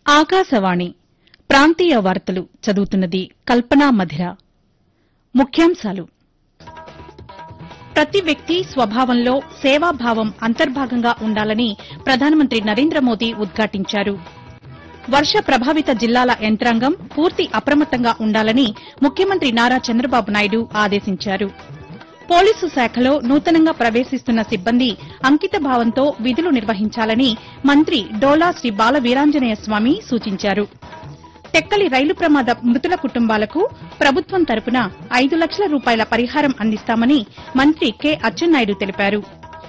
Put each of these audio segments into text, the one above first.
ఆకాశవాణి ప్రాంతీయ వార్తలు చదువుతున్నది కల్పనా మధిర ముఖ్యాంశాలు ప్రతి వ్యక్తి స్వభావంలో సేవాభావం అంతర్భాగంగా ఉండాలని ప్రధానమంత్రి నరేంద్ర మోదీ ఉద్ఘాటించారు వర్ష ప్రభావిత జిల్లాల యంత్రాంగం పూర్తి అప్రమత్తంగా ఉండాలని ముఖ్యమంత్రి నారా చంద్రబాబు నాయుడు ఆదేశించారు పోలీసు శాఖలో నూతనంగా ప్రవేశిస్తున్న సిబ్బంది అంకిత భావంతో విధులు నిర్వహించాలని మంత్రి డోలా శ్రీ బాల వీరాంజనేయ స్వామి సూచించారు టెక్కలి రైలు ప్రమాద మృతుల కుటుంబాలకు ప్రభుత్వం తరపున ఐదు లక్షల రూపాయల పరిహారం అందిస్తామని మంత్రి కె అచ్చెన్నాయుడు తెలిపారు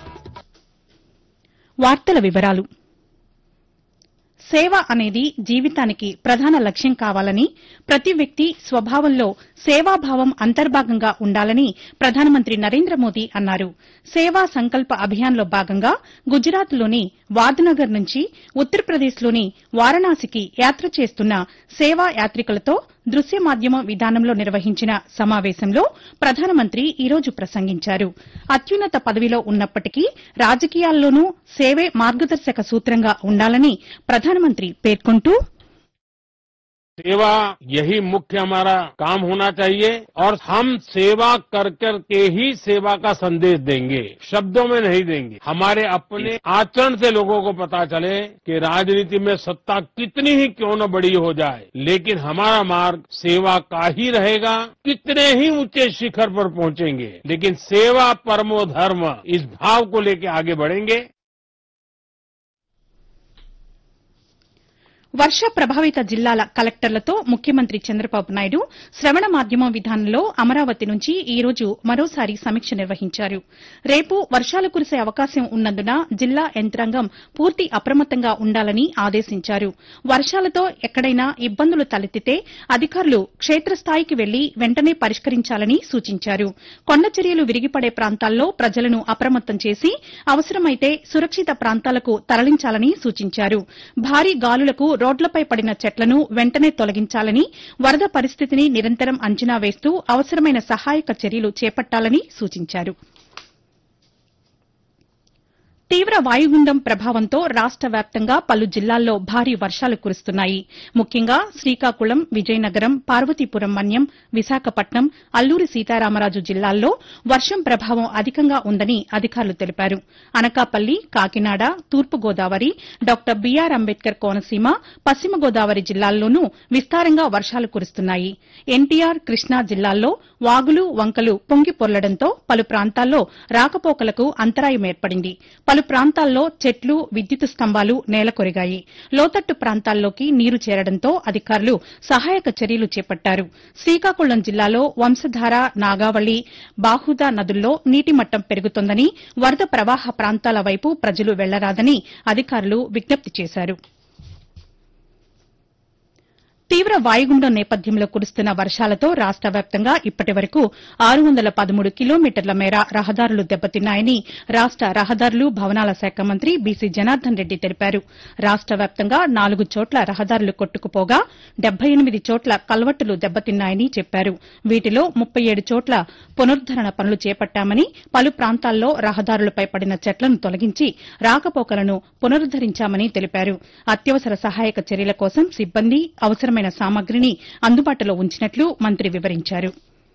వార్తల వివరాలు సేవ అనేది జీవితానికి ప్రధాన లక్ష్యం కావాలని ప్రతి వ్యక్తి స్వభావంలో సేవాభావం అంతర్భాగంగా ఉండాలని ప్రధానమంత్రి నరేంద్ర మోదీ అన్నారు సేవా సంకల్ప అభియాన్లో భాగంగా గుజరాత్లోని వాద్నగర్ నుంచి ఉత్తరప్రదేశ్లోని వారణాసికి యాత్ర చేస్తున్న సేవా యాత్రికులతో దృశ్య మాధ్యమం విధానంలో నిర్వహించిన సమావేశంలో ప్రధానమంత్రి ఈ రోజు ప్రసంగించారు అత్యున్నత పదవిలో ఉన్నప్పటికీ రాజకీయాల్లోనూ సేవే మార్గదర్శక సూత్రంగా ఉండాలని ప్రధానమంత్రి పేర్కొంటూ सेवा यही मुख्य हमारा काम होना चाहिए और हम सेवा कर कर के ही सेवा का संदेश देंगे शब्दों में नहीं देंगे हमारे अपने आचरण से लोगों को पता चले कि राजनीति में सत्ता कितनी ही क्यों न बड़ी हो जाए लेकिन हमारा मार्ग सेवा का ही रहेगा कितने ही ऊंचे शिखर पर पहुंचेंगे लेकिन सेवा परमो धर्म इस भाव को लेकर आगे बढ़ेंगे వర్ష ప్రభావిత జిల్లాల కలెక్టర్లతో ముఖ్యమంత్రి చంద్రబాబు నాయుడు శ్రవణ మాధ్యమం విధానంలో అమరావతి నుంచి ఈ రోజు మరోసారి సమీక్ష నిర్వహించారు రేపు వర్షాలు కురిసే అవకాశం ఉన్నందున జిల్లా యంత్రాంగం పూర్తి అప్రమత్తంగా ఉండాలని ఆదేశించారు వర్షాలతో ఎక్కడైనా ఇబ్బందులు తలెత్తితే అధికారులు క్షేత్రస్థాయికి వెళ్లి వెంటనే పరిష్కరించాలని సూచించారు కొండ చర్యలు విరిగిపడే ప్రాంతాల్లో ప్రజలను అప్రమత్తం చేసి అవసరమైతే సురక్షిత ప్రాంతాలకు తరలించాలని సూచించారు భారీ గాలులకు రోడ్లపై పడిన చెట్లను వెంటనే తొలగించాలని వరద పరిస్థితిని నిరంతరం అంచనా వేస్తూ అవసరమైన సహాయక చర్యలు చేపట్టాలని సూచించారు తీవ్ర వాయుగుండం ప్రభావంతో రాష్ట వ్యాప్తంగా పలు జిల్లాల్లో భారీ వర్షాలు కురుస్తున్నాయి ముఖ్యంగా శ్రీకాకుళం విజయనగరం పార్వతీపురం మన్యం విశాఖపట్నం అల్లూరి సీతారామరాజు జిల్లాల్లో వర్షం ప్రభావం అధికంగా ఉందని అధికారులు తెలిపారు అనకాపల్లి కాకినాడ తూర్పుగోదావరి డాక్టర్ బీఆర్ అంబేద్కర్ కోనసీమ పశ్చిమ గోదావరి జిల్లాల్లోనూ విస్తారంగా వర్షాలు కురుస్తున్నాయి ఎన్టీఆర్ కృష్ణా జిల్లాల్లో వాగులు వంకలు పొంగి పొర్లడంతో పలు ప్రాంతాల్లో రాకపోకలకు అంతరాయం ఏర్పడింది పలు ప్రాంతాల్లో చెట్లు విద్యుత్ స్తంభాలు నేలకొరిగాయి లోతట్టు ప్రాంతాల్లోకి నీరు చేరడంతో అధికారులు సహాయక చర్యలు చేపట్టారు శ్రీకాకుళం జిల్లాలో వంశధార నాగావళి బాహుదా నదుల్లో నీటి మట్టం పెరుగుతోందని వరద ప్రవాహ ప్రాంతాల వైపు ప్రజలు వెళ్లరాదని అధికారులు విజ్ఞప్తి చేశారు తీవ్ర వాయుగుండం నేపథ్యంలో కురుస్తున్న వర్షాలతో రాష్ట వ్యాప్తంగా ఇప్పటి వరకు ఆరు వందల పదమూడు కిలోమీటర్ల మేర రహదారులు దెబ్బతిన్నాయని రాష్ట రహదారులు భవనాల శాఖ మంత్రి బీసీ జనార్దన్ రెడ్డి తెలిపారు రాష్ట వ్యాప్తంగా నాలుగు చోట్ల రహదారులు కొట్టుకుపోగా డెబ్బై ఎనిమిది చోట్ల కల్వట్టులు దెబ్బతిన్నాయని చెప్పారు వీటిలో ముప్పై ఏడు చోట్ల పునరుద్దరణ పనులు చేపట్టామని పలు ప్రాంతాల్లో రహదారులపై పడిన చెట్లను తొలగించి రాకపోకలను పునరుద్దరించామని తెలిపారు అత్యవసర సహాయక చర్యల కోసం సిబ్బంది అవసరమైన సామగ్రిని అందుబాటులో ఉంచినట్లు మంత్రి వివరించారు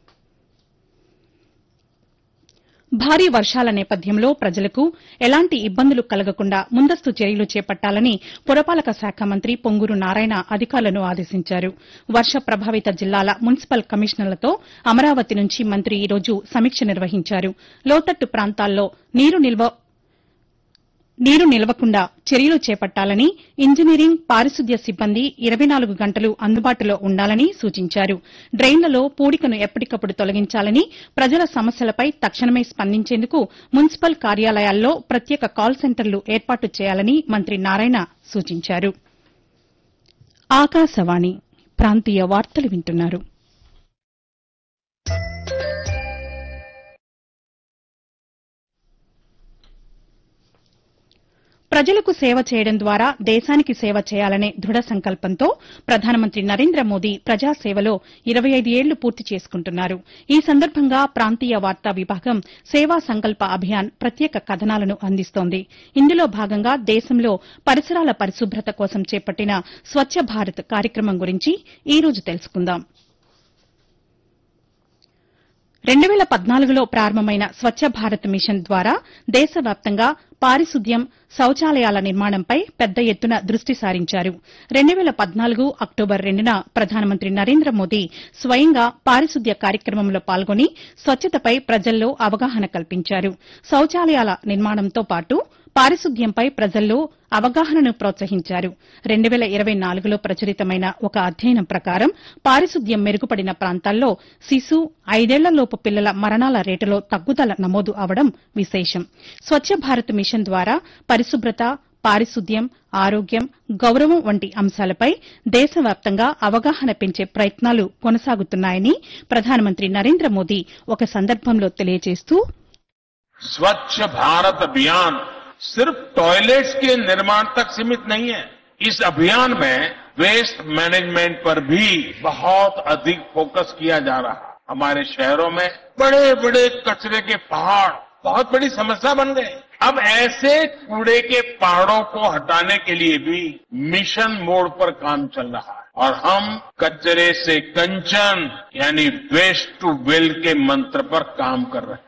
భారీ వర్షాల నేపథ్యంలో ప్రజలకు ఎలాంటి ఇబ్బందులు కలగకుండా ముందస్తు చర్యలు చేపట్టాలని పురపాలక శాఖ మంత్రి పొంగూరు నారాయణ అధికారులను ఆదేశించారు వర్ష ప్రభావిత జిల్లాల మున్సిపల్ కమిషనర్లతో అమరావతి నుంచి మంత్రి ఈ రోజు సమీక్ష నిర్వహించారు లోతట్టు ప్రాంతాల్లో నీరు నిల్వ నీరు నిలవకుండా చర్యలు చేపట్టాలని ఇంజనీరింగ్ పారిశుద్ధ్య సిబ్బంది ఇరవై నాలుగు గంటలు అందుబాటులో ఉండాలని సూచించారు డ్రైన్లలో పూడికను ఎప్పటికప్పుడు తొలగించాలని ప్రజల సమస్యలపై తక్షణమే స్పందించేందుకు మున్సిపల్ కార్యాలయాల్లో ప్రత్యేక కాల్ సెంటర్లు ఏర్పాటు చేయాలని మంత్రి నారాయణ సూచించారు ఆకాశవాణి ప్రాంతీయ వార్తలు వింటున్నారు ప్రజలకు సేవ చేయడం ద్వారా దేశానికి సేవ చేయాలనే దృఢ సంకల్పంతో ప్రధానమంత్రి నరేంద్ర మోదీ ప్రజాసేవలో ఇరవై ఐదు ఏళ్లు పూర్తి చేసుకుంటున్నారు ఈ సందర్భంగా ప్రాంతీయ వార్తా విభాగం సేవా సంకల్ప అభియాన్ ప్రత్యేక కథనాలను అందిస్తోంది ఇందులో భాగంగా దేశంలో పరిసరాల పరిశుభ్రత కోసం చేపట్టిన స్వచ్ఛ భారత్ కార్యక్రమం గురించి ఈ రోజు తెలుసుకుందాం రెండు వేల పద్నాలుగులో ప్రారంభమైన స్వచ్ఛ భారత్ మిషన్ ద్వారా దేశవ్యాప్తంగా పారిశుద్ధ్యం శౌచాలయాల నిర్మాణంపై పెద్ద ఎత్తున దృష్టి సారించారు రెండు వేల పద్నాలుగు అక్టోబర్ రెండున ప్రధానమంత్రి నరేంద్ర మోదీ స్వయంగా పారిశుద్ధ్య కార్యక్రమంలో పాల్గొని స్వచ్ఛతపై ప్రజల్లో అవగాహన కల్పించారు శౌచాలయాల నిర్మాణంతో పాటు పారిశుద్ధ్యంపై ప్రజల్లో అవగాహనను ప్రోత్సహించారు రెండు వేల ఇరవై నాలుగులో ప్రచురితమైన ఒక అధ్యయనం ప్రకారం పారిశుద్ధ్యం మెరుగుపడిన ప్రాంతాల్లో శిశు ఐదేళ్లలోపు పిల్లల మరణాల రేటులో తగ్గుదల నమోదు అవడం విశేషం స్వచ్ఛ భారత్ మిషన్ ద్వారా పరిశుభ్రత పారిశుద్ధ్యం ఆరోగ్యం గౌరవం వంటి అంశాలపై దేశవ్యాప్తంగా అవగాహన పెంచే ప్రయత్నాలు కొనసాగుతున్నాయని ప్రధానమంత్రి నరేంద్ర మోదీ ఒక సందర్భంలో తెలియజేస్తూ स्वच्छ भारत अभियान सिर्फ टॉयलेट्स के निर्माण तक सीमित नहीं है इस अभियान में वेस्ट मैनेजमेंट पर भी बहुत अधिक फोकस किया जा रहा है हमारे शहरों में बड़े बड़े कचरे के पहाड़ बहुत बड़ी समस्या बन गए अब ऐसे कूड़े के पहाड़ों को हटाने के लिए भी मिशन मोड पर काम चल रहा है और हम कचरे से कंचन यानी वेस्ट टू वेल्थ के मंत्र पर काम कर रहे हैं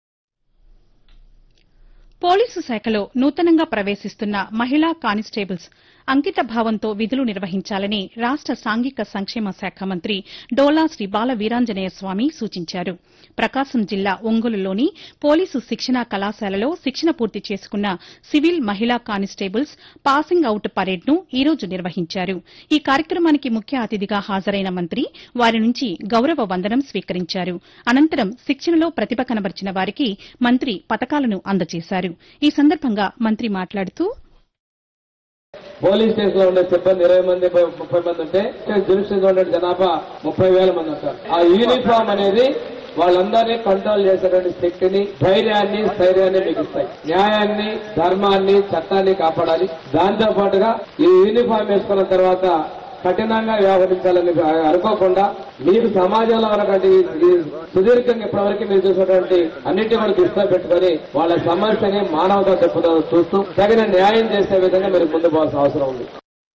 పోలీసు శాఖలో నూతనంగా ప్రవేశిస్తున్న మహిళా కానిస్టేబుల్స్ అంకిత భావంతో విధులు నిర్వహించాలని రాష్ట సాంఘిక సంక్షేమ శాఖ మంత్రి డోలా శ్రీ బాల వీరాంజనేయ స్వామి సూచించారు ప్రకాశం జిల్లా ఒంగోలులోని పోలీసు శిక్షణా కళాశాలలో శిక్షణ పూర్తి చేసుకున్న సివిల్ మహిళా కానిస్టేబుల్స్ పాసింగ్ అవుట్ పరేడ్ను ఈ రోజు నిర్వహించారు ఈ కార్యక్రమానికి ముఖ్య అతిథిగా హాజరైన మంత్రి వారి నుంచి గౌరవ వందనం స్వీకరించారు అనంతరం శిక్షణలో ప్రతిభ కనబర్చిన వారికి మంత్రి పతకాలను అందజేశారు ఈ సందర్భంగా మంత్రి మాట్లాడుతూ పోలీస్ స్టేషన్ లో ఉండే సిబ్బంది ఇరవై మంది ముప్పై మంది ఉంటే జ్యూరిస్టిక్షన్ లో ఉండే జనాభా ముప్పై వేల మంది ఉంటారు ఆ యూనిఫామ్ అనేది వాళ్ళందరినీ కంట్రోల్ చేసేటువంటి శక్తిని ధైర్యాన్ని స్థైర్యాన్ని మీకు ఇస్తాయి న్యాయాన్ని ధర్మాన్ని చట్టాన్ని కాపాడాలి దాంతో పాటుగా ఈ యూనిఫామ్ వేసుకున్న తర్వాత కఠినంగా వ్యవహరించాలని అనుకోకుండా మీకు సమాజంలో ఉన్నటువంటి ఈ సుదీర్ఘంగా ఇప్పటివరకు మీరు చూసినటువంటి అన్నింటి కూడా దృష్టిలో పెట్టుకొని వాళ్ళ సమస్యని మానవతా దెబ్బతో చూస్తూ తగిన న్యాయం చేసే విధంగా మీరు ముందు పోవాల్సిన అవసరం ఉంది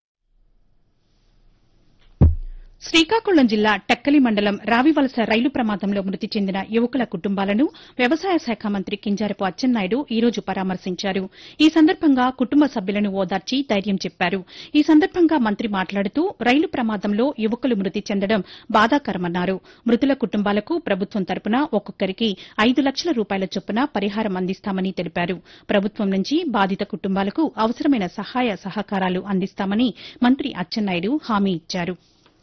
శ్రీకాకుళం జిల్లా టక్కలి మండలం రావివలస రైలు ప్రమాదంలో మృతి చెందిన యువకుల కుటుంబాలను వ్యవసాయ శాఖ మంత్రి కింజారపు అచ్చెన్నాయుడు ఈ రోజు పరామర్శించారు ఈ సందర్భంగా కుటుంబ సభ్యులను ఓదార్చి ధైర్యం చెప్పారు ఈ సందర్భంగా మంత్రి మాట్లాడుతూ రైలు ప్రమాదంలో యువకులు మృతి చెందడం బాధాకరమన్నారు మృతుల కుటుంబాలకు ప్రభుత్వం తరపున ఒక్కొక్కరికి ఐదు లక్షల రూపాయల చొప్పున పరిహారం అందిస్తామని తెలిపారు ప్రభుత్వం నుంచి బాధిత కుటుంబాలకు అవసరమైన సహాయ సహకారాలు అందిస్తామని మంత్రి అచ్చెన్నాయుడు హామీ ఇచ్చారు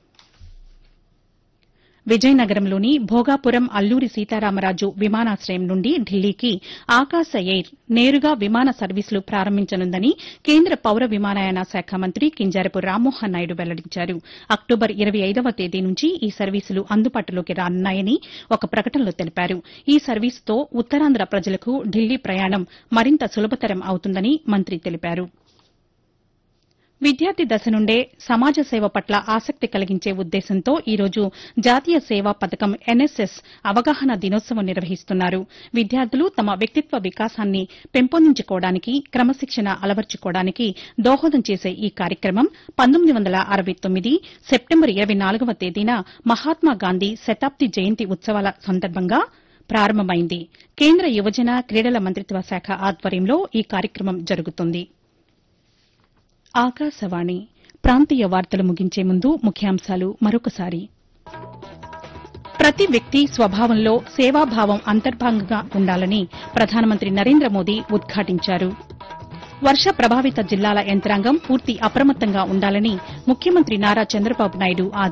విజయనగరంలోని భోగాపురం అల్లూరి సీతారామరాజు విమానాశ్రయం నుండి ఢిల్లీకి ఆకాశ ఎయిర్ నేరుగా విమాన సర్వీసులు ప్రారంభించనుందని కేంద్ర పౌర విమానయాన శాఖ మంత్రి కింజారపు రామ్మోహన్ నాయుడు వెల్లడించారు అక్టోబర్ ఇరవై ఐదవ తేదీ నుంచి ఈ సర్వీసులు అందుబాటులోకి రానున్నాయని ఒక ప్రకటనలో తెలిపారు ఈ సర్వీసుతో ఉత్తరాంధ్ర ప్రజలకు ఢిల్లీ ప్రయాణం మరింత సులభతరం అవుతుందని మంత్రి తెలిపారు విద్యార్థి దశ నుండే సమాజ సేవ పట్ల ఆసక్తి కలిగించే ఉద్దేశంతో ఈ రోజు జాతీయ సేవా పథకం ఎన్ఎస్ఎస్ అవగాహన దినోత్సవం నిర్వహిస్తున్నారు విద్యార్థులు తమ వ్యక్తిత్వ వికాసాన్ని పెంపొందించుకోవడానికి క్రమశిక్షణ అలవర్చుకోవడానికి దోహదం చేసే ఈ కార్యక్రమం పంతొమ్మిది వందల అరవై తొమ్మిది సెప్టెంబర్ ఇరవై నాలుగవ తేదీన మహాత్మాగాంధీ శతాబ్ది జయంతి ఉత్సవాల సందర్భంగా ప్రారంభమైంది కేంద్ర యువజన క్రీడల మంత్రిత్వ శాఖ ఆధ్వర్యంలో ఈ కార్యక్రమం జరుగుతుంది ఆకాశవాణి ప్రాంతీయ వార్తలు ముగించే ముందు ముఖ్యాంశాలు మరొకసారి ప్రతి వ్యక్తి స్వభావంలో సేవాభావం అంతర్భాగంగా ఉండాలని ప్రధానమంత్రి నరేంద్ర మోదీ ఉద్ఘాటించారు వర్ష ప్రభావిత జిల్లాల యంత్రాంగం పూర్తి అప్రమత్తంగా ఉండాలని ముఖ్యమంత్రి నారా చంద్రబాబు నాయుడు